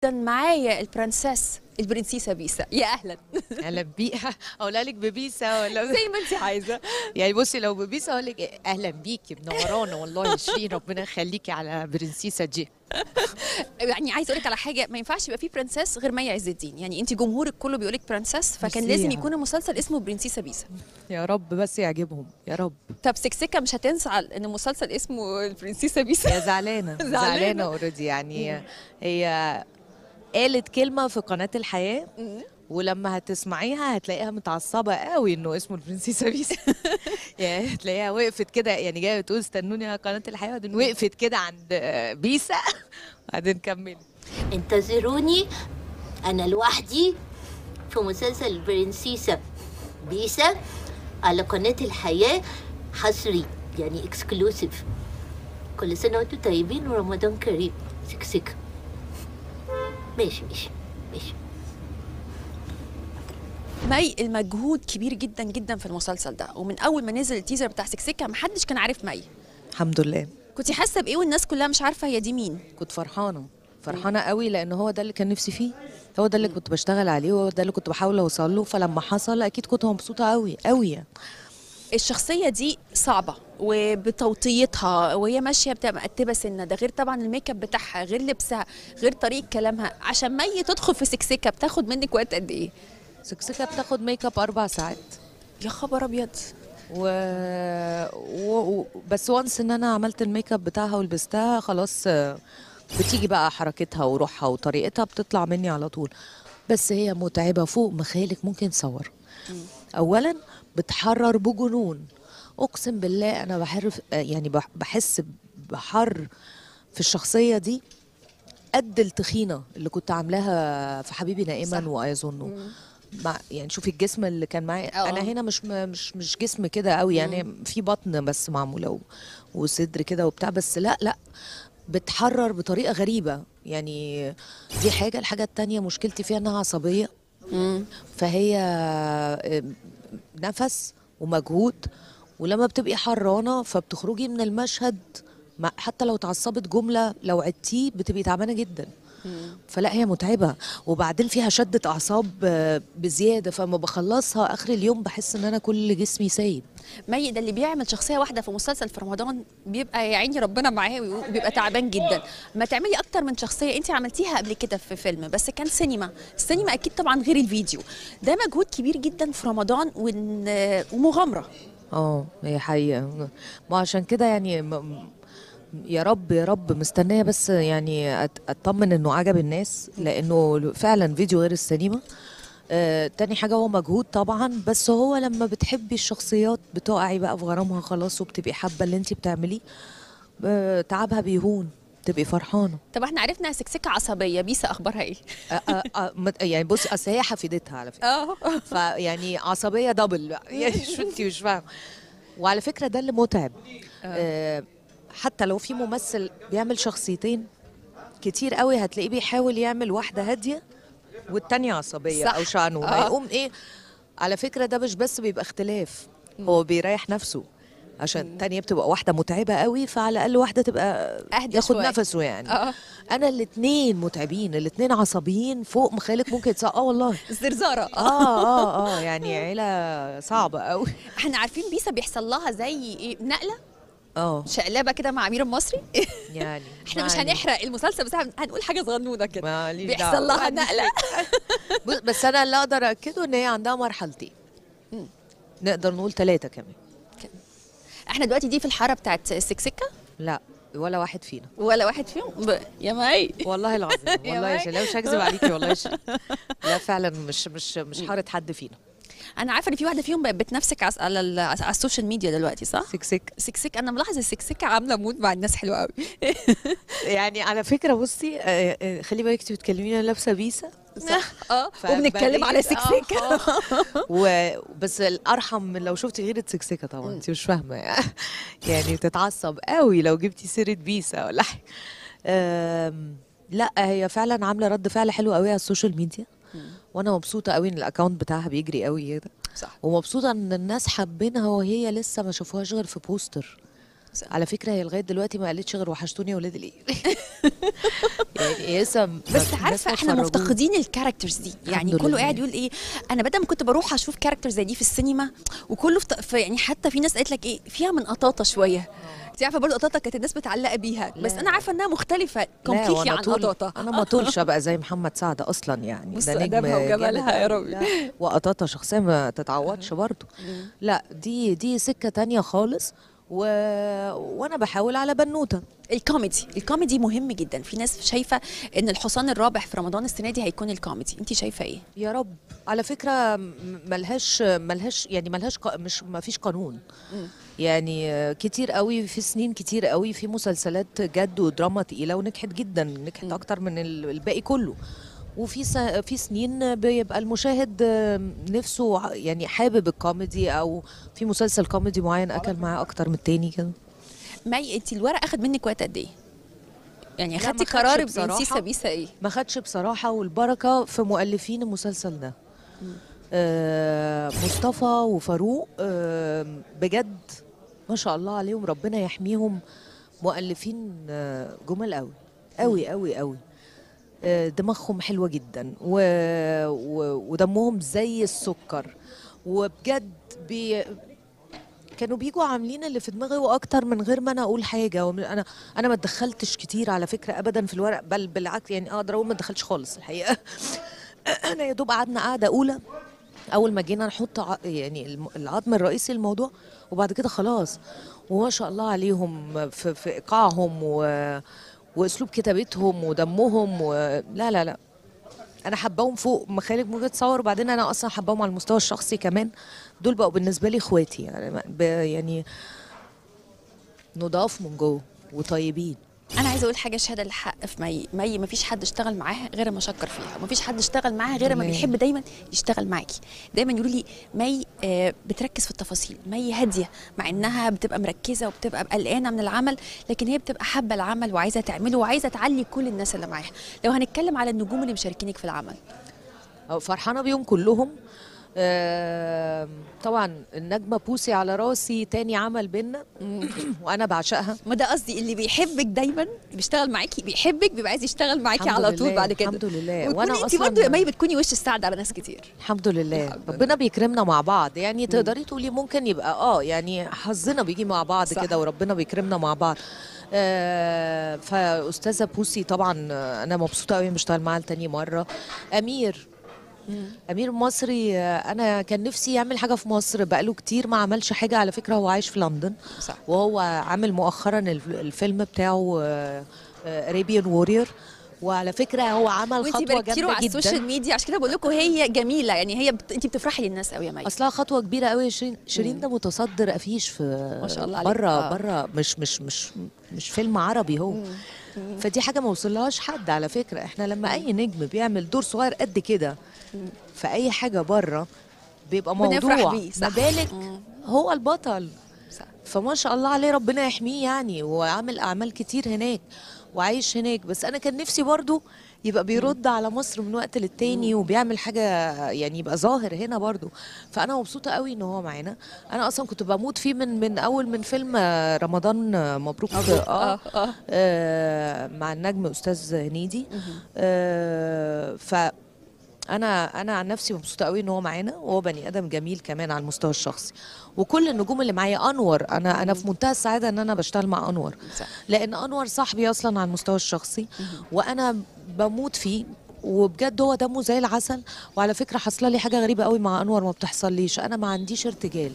جدا معايا البرنسس البرنسيسه بيسا يا اهلا اهلا بيها اقولها لك ببيسا ولا زي ما انت عايزه يعني بصي لو ببيسا اقول لك إيه، اهلا بيكي منورانا والله يا شيرين ربنا يخليكي على برنسيسه دي يعني عايزه اقول لك على حاجه ما ينفعش يبقى فيه برنسس غير مي عز الدين يعني انت جمهورك كله بيقول لك برنسس فكان ميرسي لازم يا يكون المسلسل اسمه برنسيسه بيسا يا رب بس يعجبهم يا رب طب سكسكه مش هتنزعل ان المسلسل اسمه البرنسيسه بيسا يا زعلانه زعلانة. زعلانه اوريدي يعني هي قالت كلمه في قناه الحياه ولما هتسمعيها هتلاقيها متعصبه قوي انه اسمه البرنسيسه بيسا يعني هتلاقيها وقفت كده يعني جايه بتقول استنوني على قناه الحياه وبعدين وقفت كده عند بيسا وبعدين كملت انتظروني أنا لوحدي في مسلسل البرنسيسة بيسا على قناة الحياة حصري يعني اكسكلوسيف كل سنة وانتم طيبين ورمضان كريم سكسكة ماشي ماشي ماشي مي المجهود كبير جدا جدا في المسلسل ده ومن اول ما نزل التيزر بتاع سكسكه محدش كان عارف مي الحمد لله كنت حاسه بايه والناس كلها مش عارفه هي دي مين كنت فرحانه فرحانه قوي لان هو ده اللي كان نفسي فيه هو ده اللي كنت بشتغل عليه وهو ده اللي كنت بحاول اوصل له فلما حصل اكيد كنت مبسوطه قوي قوي يعني. الشخصيه دي صعبه وبتوطيتها وهي ماشيه بتبقى مقتبه سنه ده غير طبعا الميك اب بتاعها غير لبسها غير طريقه كلامها عشان مي تدخل في سكسكه بتاخد منك وقت قد ايه سكسكه بتاخد ميك اب اربع ساعات يا خبر ابيض و... و... و... بس وانس ان انا عملت الميك اب بتاعها ولبستها خلاص آه، بتيجي بقى حركتها وروحها وطريقتها بتطلع مني على طول بس هي متعبه فوق ما خيالك ممكن تصور اولا بتحرر بجنون اقسم بالله انا بحرف آه، يعني بح- بحس بحر في الشخصيه دي قد التخينه اللي كنت عاملاها في حبيبي نائما صح. وايظنه مع يعني شوفي الجسم اللي كان معايا اه. انا هنا مش م- مش مش جسم كده قوي يعني في بطن بس معموله و- وصدر كده وبتاع بس لا لا بتحرر بطريقه غريبه يعني دي حاجه الحاجه التانية مشكلتي فيها انها عصبيه فهي آه، نفس ومجهود ولما بتبقي حرانه فبتخرجي من المشهد مع- حتى لو اتعصبت جمله لو عدتيه بتبقي تعبانه جدا فلا هي متعبه وبعدين فيها شده اعصاب آه، بزياده فما بخلصها اخر اليوم بحس ان انا كل جسمي سايب مي ده اللي بيعمل شخصيه واحده في مسلسل في رمضان بيبقى يا عيني ربنا معاه وبيبقى تعبان جدا ما تعملي اكتر من شخصيه انت عملتيها قبل كده في فيلم بس كان سينما السينما اكيد طبعا غير الفيديو ده مجهود كبير جدا في رمضان وإن- ومغامره اه هي حقيقة ما عشان كده يعني م- م- يا رب يا رب مستنية بس يعني أت- اطمن انه عجب الناس لانه فعلا فيديو غير السينما آه، تاني حاجة هو مجهود طبعا بس هو لما بتحبي الشخصيات بتقعي بقى في غرامها خلاص وبتبقي حابة اللي انت بتعمليه آه، تعبها بيهون تبقي فرحانة طب احنا عرفنا سكسكه عصبيه بيسا اخبارها ايه آه، آه، آه، مت- يعني بصي اصل هي حفيدتها على فكرة اه فيعني عصبيه دبل بقى يعني شو انت مش فاهمه وعلى فكره ده اللي متعب آه حتى لو في ممثل بيعمل شخصيتين كتير قوي هتلاقيه بيحاول يعمل واحده هاديه والتانية عصبيه صح. او شعنونه آه. يقوم ايه على فكره ده مش بس بيبقى اختلاف هو بيريح نفسه عشان التانية بتبقى واحدة متعبة قوي فعلى الأقل واحدة تبقى أهدى ياخد شوية. نفسه يعني اه أنا الاتنين متعبين الاتنين عصبيين فوق مخيلك ممكن يتص- اه والله زرزاره اه اه اه يعني عيله صعبه قوي احنا عارفين بيسا بيحصل لها زي ايه نقله اه شقلبه كده مع امير المصري يعني احنا مش معلش. هنحرق المسلسل بس هنقول حاجه صغنونه كده ماليش بيحصل دعوة. لها نقله بص- بس انا اللي اقدر اكده ان هي عندها مرحلتين نقدر نقول ثلاثه كمان احنا دلوقتي دي في الحاره بتاعت السكسكه لا ولا واحد فينا ولا واحد فيهم ب... يا مي والله العظيم يا والله يا مي. شيخ لا مش هكذب عليكي والله يا شيخ. لا فعلا مش مش مش حاره حد فينا انا عارفه ان في واحده فيهم بقت بتنافسك عس- على ال- على السوشيال ميديا دلوقتي صح سكسك سكسك انا ملاحظه السكسكه عامله مود مع الناس حلوه قوي يعني على فكره بصي آه، آه، خلي بالك انت بتكلميني انا لابسه بيسه صح اه فبقيت- وبنتكلم على سكسكه آه، آه. و... بس الارحم من لو شفتي غير سكسكه طبعا انت مش فاهمه يعني. يعني تتعصب قوي لو جبتي سيره بيسا ولا حاجه أم، لا هي فعلا عامله رد فعل حلو قوي على السوشيال ميديا وانا مبسوطه قوي ان الاكونت بتاعها بيجري قوي كده صح ومبسوطه ان الناس حابينها وهي لسه ما شافوهاش غير في بوستر صح. على فكره هي لغايه دلوقتي ما قالتش غير وحشتوني يا ولاد الايه يعني يسا بس عارفه احنا مفتقدين الكاركترز دي يعني الحمد كله لله. قاعد يقول ايه انا بدل ما كنت بروح اشوف كاركتر زي دي في السينما وكله في في- يعني حتى في ناس قالت لك ايه فيها من قطاطه شويه انت عارفه برضه قطاطه كانت الناس متعلقه بيها بس لا. انا عارفه انها مختلفه لا كومبليتلي وانا عن طول قطاطه انا ما طولش ابقى زي محمد سعد اصلا يعني بص ده نجم أدبها وجمالها جامد يا أوي. ربي. لا، وقطاطه شخصيه ما تتعوضش برضه لا دي دي سكه تانية خالص و... وانا بحاول على بنوته الكوميدي الكوميدي مهم جدا في ناس شايفه ان الحصان الرابح في رمضان السنه دي هيكون الكوميدي انت شايفه ايه يا رب على فكره م- ملهاش ملهاش يعني ملهاش ق- مش ما فيش قانون يعني آه، كتير قوي في سنين كتير قوي في مسلسلات جد ودراما تقيله ونجحت جدا نجحت اكتر من ال- الباقي كله وفي س... في سنين بيبقى المشاهد آه، نفسه ع- يعني حابب الكوميدي او في مسلسل كوميدي معين اكل معاه اكتر من التاني كده مي انت الورق اخد منك وقت قد ايه يعني لا، خدتي ما خدش قرار بصراحة. برنسيسه بيسا ايه ما خدش بصراحة والبركة في مؤلفين المسلسل ده آه مصطفى وفاروق آه بجد ما شاء الله عليهم ربنا يحميهم مؤلفين آه جمال قوي قوي قوي قوي آه دماغهم حلوة جدا و... و... ودمهم زي السكر وبجد بي... كانوا بيجوا عاملين اللي في دماغي واكتر من غير ما انا اقول حاجه ومن- انا انا ما اتدخلتش كتير على فكره ابدا في الورق بل بالعكس يعني اقدر اقول ما اتدخلتش خالص الحقيقه انا يا دوب قعدنا قعده اولى اول ما جينا نحط ع- يعني الم- العظم الرئيسي للموضوع وبعد كده خلاص وما شاء الله عليهم في, في ايقاعهم و واسلوب كتابتهم ودمهم و... لا لا لا انا حباهم فوق ما خالد ممكن تصور وبعدين انا اصلا حباهم على المستوى الشخصي كمان دول بقوا بالنسبه لي اخواتي يعني ما- ب- يعني نضاف من جوه وطيبين انا عايزه اقول حاجه شهاده للحق في مي مي ما فيش حد اشتغل معاها غير ما شكر فيها ما فيش حد اشتغل معاها غير ما تمام. بيحب دايما يشتغل معاكي دايما يقولوا لي مي آه، بتركز في التفاصيل مي هاديه مع انها بتبقى مركزه وبتبقى قلقانه من العمل لكن هي بتبقى حابه العمل وعايزه تعمله وعايزه تعلي كل الناس اللي معاها لو هنتكلم على النجوم اللي مشاركينك في العمل أو فرحانه بيهم كلهم آم، طبعا النجمه بوسي على راسي تاني عمل بينا وانا بعشقها ما ده قصدي اللي بيحبك دايما بيشتغل معاكي بيحبك بيبقى عايز يشتغل معاكي الحمد على طول لله، بعد كده الحمد لله. وتكوني وأنا انت أصلاً- برضه يا مي بتكوني وش السعد على ناس كتير الحمد لله الحمد لله. ربنا بيكرمنا مع بعض يعني تقدري تقولي ممكن يبقى اه يعني حظنا بيجي مع بعض صح. كده وربنا بيكرمنا مع بعض آه فاستاذه بوسي طبعا آه، انا مبسوطه قوي بشتغل معاها لتاني مره امير امير مصري آه، انا كان نفسي يعمل حاجه في مصر بقاله كتير ما عملش حاجه على فكره هو عايش في لندن صح. وهو عامل مؤخرا الف- الفيلم بتاعه اريبيان وورير وعلى فكره هو عمل وانتي خطوه باركتي له جامده على السوشيال جدا ميديا عشان كده بقول لكم هي جميله يعني هي بت... انت بتفرحي للناس قوي يا مي اصلها خطوه كبيره قوي شيرين شيرين ده متصدر افيش في ما شاء الله عليك. بره آه. بره مش مش مش مش فيلم عربي هو فدي حاجه ما وصلهاش حد على فكره احنا لما اي نجم بيعمل دور صغير قد كده في اي حاجه بره بيبقى بنفرح موضوع بيه، صح. ما بالك هو البطل صح. فما شاء الله عليه ربنا يحميه يعني وعامل اعمال كتير هناك وعايش هناك بس انا كان نفسي برضو يبقى بيرد على مصر من وقت للتاني وبيعمل حاجه يعني يبقى ظاهر هنا برضو فانا مبسوطه قوي ان هو معانا انا اصلا كنت بموت فيه من من اول من فيلم آه، رمضان آه، مبروك مبروك. اه, آه، آه. آه مع النجم استاذ هنيدي آه ف انا انا عن نفسي مبسوطه قوي ان هو معانا وهو بني ادم جميل كمان على المستوى الشخصي وكل النجوم اللي معايا انور انا انا في منتهى السعاده ان انا بشتغل مع انور صح. لان انور صاحبي اصلا على المستوى الشخصي وانا بموت فيه وبجد هو دمه زي العسل وعلى فكره حصل لي حاجه غريبه قوي مع انور ما بتحصليش انا ما عنديش ارتجال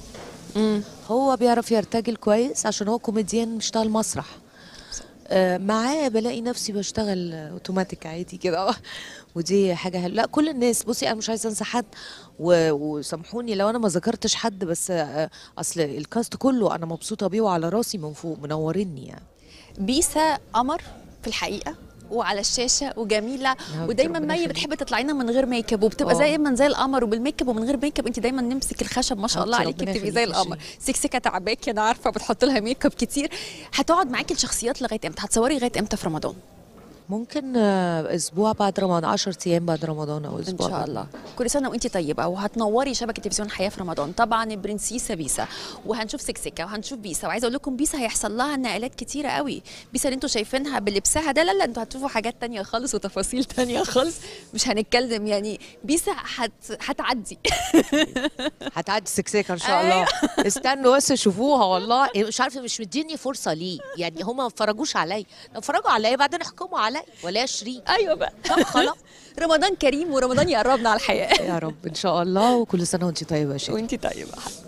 هو بيعرف يرتجل كويس عشان هو كوميديان بيشتغل مسرح آه، معاه بلاقي نفسي بشتغل اوتوماتيك عادي كده ودي حاجه حلوه لا كل الناس بصي انا مش عايزه انسى حد و- وسامحوني لو انا ما ذكرتش حد بس آه، اصل الكاست كله انا مبسوطه بيه وعلى راسي من فوق منوريني يعني بيسا قمر في الحقيقه وعلى الشاشه وجميله ودايما ربنا مي يخليك. بتحب تطلع لنا من غير ميك اب وبتبقى آه. دايما زي القمر وبالميك اب ومن غير ميك اب انت دايما نمسك الخشب ما شاء الله حبيبتي، عليكي ربنا بتبقي زي يخليكي القمر سكسكه تعباكي انا عارفه بتحط لها ميك اب كتير هتقعد معاكي الشخصيات لغايه امتى هتصوري لغايه امتى في رمضان ممكن آه، اسبوع بعد رمضان 10 ايام بعد رمضان او ان اسبوع شاء بعد. الله كل سنه وانت طيبه وهتنوري شبكه تلفزيون الحياه في رمضان طبعا البرنسيسه بيسا وهنشوف سكسكه وهنشوف بيسا وعايزه اقول لكم بيسا هيحصل لها نقلات كتيره قوي بيسا اللي انتوا شايفينها بلبسها ده لا لا انتوا هتشوفوا حاجات تانية خالص وتفاصيل تانية خالص مش هنتكلم يعني بيسا هت... هتعدي هتعدي سكسيكه ان شاء الله استنوا بس شوفوها والله مش عارفه مش مديني فرصه ليه يعني هما ما اتفرجوش عليا لو اتفرجوا عليا بعدين احكموا عليا ولا يا شيرين ايوه بقى طب خلاص رمضان كريم ورمضان يقربنا على الحياه يا رب ان شاء الله وكل سنه وانت طيبه يا شيرين وانت طيبه